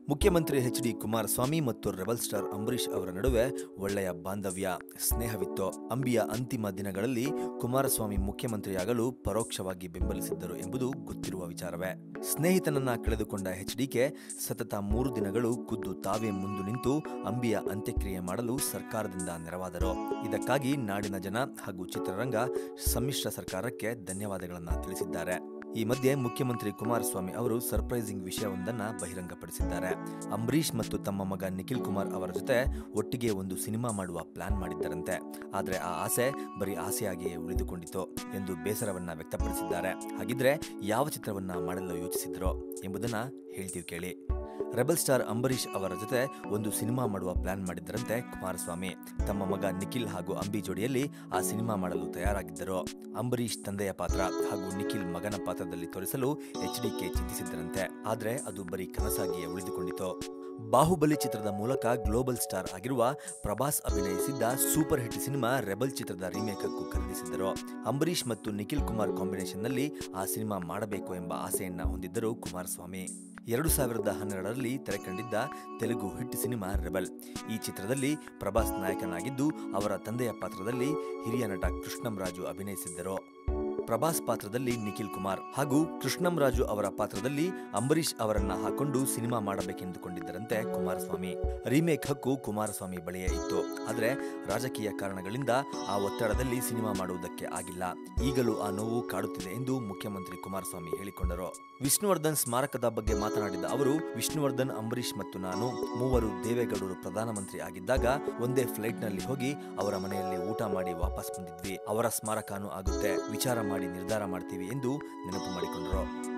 ಮುಖ್ಯಮಂತ್ರಿ H D Kumaraswamy ಮತ್ತು rebel star Ambareesh ಅವರ ನಡುವೆ ಒಳ್ಳೆಯ ಬಾಂಧವ್ಯ ಸ್ನೇಹವಿತ್ತು ಅಂಬಿಯ ಅಂತಿಮ ದಿನಗಳಲ್ಲಿ ಕುಮಾರಸ್ವಾಮಿ ಮುಖ್ಯಮಂತ್ರಿಯಾಗಲು ಪರೋಕ್ಷವಾಗಿ ಬೆಂಬಲಿಸಿದ್ದರು ಎಂಬುದು ಗೊತ್ತಿರುವ ವಿಚಾರವೇ ಸ್ನೇಹಿತನನ್ನ ಕಳೆದುಕೊಂಡ ಎಚ್ಡಿಕೆ ಸತತ ಮೂರು ದಿನಗಳು ಖುದ್ದು ತಾವೇ ಮುಂದು ನಿಂತು ಅಂಬಿಯ ಅಂತ್ಯಕ್ರಿಯೆ ಮಾಡಲು ಸರ್ಕಾರದಿಂದ ನೆರವಾದರು ಇದಕ್ಕಾಗಿ ನಾಡಿನ ಜನ ಹಾಗೂ ಚಿತ್ರರಂಗ ಸಮ್ಮಿಶ್ರ ಸರ್ಕಾರಕ್ಕೆ ಧನ್ಯವಾದಗಳನ್ನು ತಿಳಿಸಿದ್ದಾರೆ ಈ ಮಧ್ಯೆ ಮುಖ್ಯಮಂತ್ರಿ ಕುಮಾರಸ್ವಾಮಿ ಅವರು ಸರ್ಪ್ರೈಸಿಂಗ್ ವಿಷಯವೊಂದನ್ನ ಬಹಿರಂಗಪಡಿಸಿದ್ದಾರೆ ಅಂಬರೀಷ್ ಮತ್ತು ತಮ್ಮ ಮಗ ನಿಖಿಲ್ ಕುಮಾರ್ ಅವರ ಜೊತೆ ಒಟ್ಟಿಗೆ ಒಂದು ಸಿನಿಮಾ ಮಾಡುವ ಪ್ಲಾನ್ ಮಾಡಿದ್ದರಂತೆ ಆದರೆ ಆ ಆಸೆ ಬರೀ ಆಸೆಯಾಗಿಯೇ ಉಳಿದುಕೊಂಡಿತು ಎಂದು ಬೇಸರವನ್ನ ವ್ಯಕ್ತಪಡಿಸಿದ್ದಾರೆ ಹಾಗಿದ್ರೆ ಯಾವ ಚಿತ್ರವನ್ನ ಮಾಡಲು ಯೋಚಿಸಿದ್ರೋ ಎಂಬುದನ್ನ ಹೇಳ್ತೀವಿ ಕೇಳಿ ರೆಬಲ್ ಸ್ಟಾರ್ ಅಂಬರೀಷ್ ಅವರ ಜೊತೆ ಒಂದು ಸಿನಿಮಾ ಮಾಡುವ ಪ್ಲಾನ್ ಮಾಡಿದ್ದರಂತೆ ಕುಮಾರಸ್ವಾಮಿ ತಮ್ಮ ಮಗ ನಿಖಿಲ್ ಹಾಗೂ ಅಂಬಿ ಜೋಡಿಯಲ್ಲಿ ಆ ಸಿನಿಮಾ ಮಾಡಲು ತಯಾರಾಗಿದ್ದರು ಅಂಬರೀಷ್ ತಂದೆಯ ಪಾತ್ರ ಹಾಗೂ ನಿಖಿಲ್ ಮಗನ ಪಾತ್ರದಲ್ಲಿ ತೋರಿಸಲು ಎಚ್ ಡಿಕೆ ಚಿಂತಿಸಿದ್ದರಂತೆ ಆದ್ರೆ ಅದು ಬರೀ ಕನಸಾಗಿಯೇ ಉಳಿದುಕೊಂಡಿತು ಬಾಹುಬಲಿ ಚಿತ್ರದ ಮೂಲಕ ಗ್ಲೋಬಲ್ ಸ್ಟಾರ್ ಆಗಿರುವ ಪ್ರಭಾಸ್ ಅಭಿನಯಿಸಿದ್ದ ಸೂಪರ್ ಹಿಟ್ ಸಿನಿಮಾ ರೆಬಲ್ ಚಿತ್ರದ ರೀಮೇಕ್ ಹಕ್ಕು ಖರೀದಿಸಿದ್ದರು ಅಂಬರೀಷ್ ಮತ್ತು ನಿಖಿಲ್ ಕುಮಾರ್ ಕಾಂಬಿನೇಷನ್ನಲ್ಲಿ ಆ ಸಿನಿಮಾ ಮಾಡಬೇಕು ಎಂಬ ಆಸೆಯನ್ನ ಹೊಂದಿದ್ದರು ಕುಮಾರಸ್ವಾಮಿ ಎರಡು ಸಾವಿರದ ಹನ್ನೆರಡರಲ್ಲಿ ತೆರೆಕಂಡಿದ್ದ ತೆಲುಗು ಹಿಟ್ ಸಿನಿಮಾ ರೆಬಲ್ ಈ ಚಿತ್ರದಲ್ಲಿ ಪ್ರಭಾಸ್ ನಾಯಕನಾಗಿದ್ದು ಅವರ ತಂದೆಯ ಪಾತ್ರದಲ್ಲಿ ಹಿರಿಯ ನಟ ಕೃಷ್ಣಂರಾಜು ಅಭಿನಯಿಸಿದ್ದರು ಪ್ರಭಾಸ್ ಪಾತ್ರದಲ್ಲಿ ನಿಖಿಲ್ ಕುಮಾರ್ ಹಾಗೂ ಕೃಷ್ಣಂರಾಜು ಅವರ ಪಾತ್ರದಲ್ಲಿ ಅಂಬರೀಷ್ ಅವರನ್ನ ಹಾಕೊಂಡು ಸಿನಿಮಾ ಮಾಡಬೇಕೆಂದುಕೊಂಡಿದ್ದರಂತೆ ಕುಮಾರಸ್ವಾಮಿ ರೀಮೇಕ್ ಹಕ್ಕು ಕುಮಾರಸ್ವಾಮಿ ಬಳಿಯೇ ಇತ್ತು ಆದರೆ ರಾಜಕೀಯ ಕಾರಣಗಳಿಂದ ಆ ಒತ್ತಡದಲ್ಲಿ ಸಿನಿಮಾ ಮಾಡುವುದಕ್ಕೆ ಆಗಿಲ್ಲ ಈಗಲೂ ಆ ನೋವು ಕಾಡುತ್ತಿದೆ ಎಂದು ಮುಖ್ಯಮಂತ್ರಿ ಕುಮಾರಸ್ವಾಮಿ ಹೇಳಿಕೊಂಡರು ವಿಷ್ಣುವರ್ಧನ್ ಸ್ಮಾರಕದ ಬಗ್ಗೆ ಮಾತನಾಡಿದ ಅವರು ವಿಷ್ಣುವರ್ಧನ್ ಅಂಬರೀಷ್ ಮತ್ತು ನಾನು ಮೂವರು ದೇವೇಗೌಡರು ಪ್ರಧಾನಮಂತ್ರಿ ಆಗಿದ್ದಾಗ ಒಂದೇ ಫ್ಲೈಟ್ನಲ್ಲಿ ಹೋಗಿ ಅವರ ಮನೆಯಲ್ಲಿ ಊಟ ಮಾಡಿ ವಾಪಸ್ ಬಂದಿದ್ವಿ ಅವರ ಸ್ಮಾರಕನೂ ಆಗುತ್ತೆ ವಿಚಾರ ಮಾಡಿ ನಿರ್ಧಾರ ಮಾಡ್ತೀವಿ ಎಂದು ನೆನಪು ಮಾಡಿಕೊಂಡರು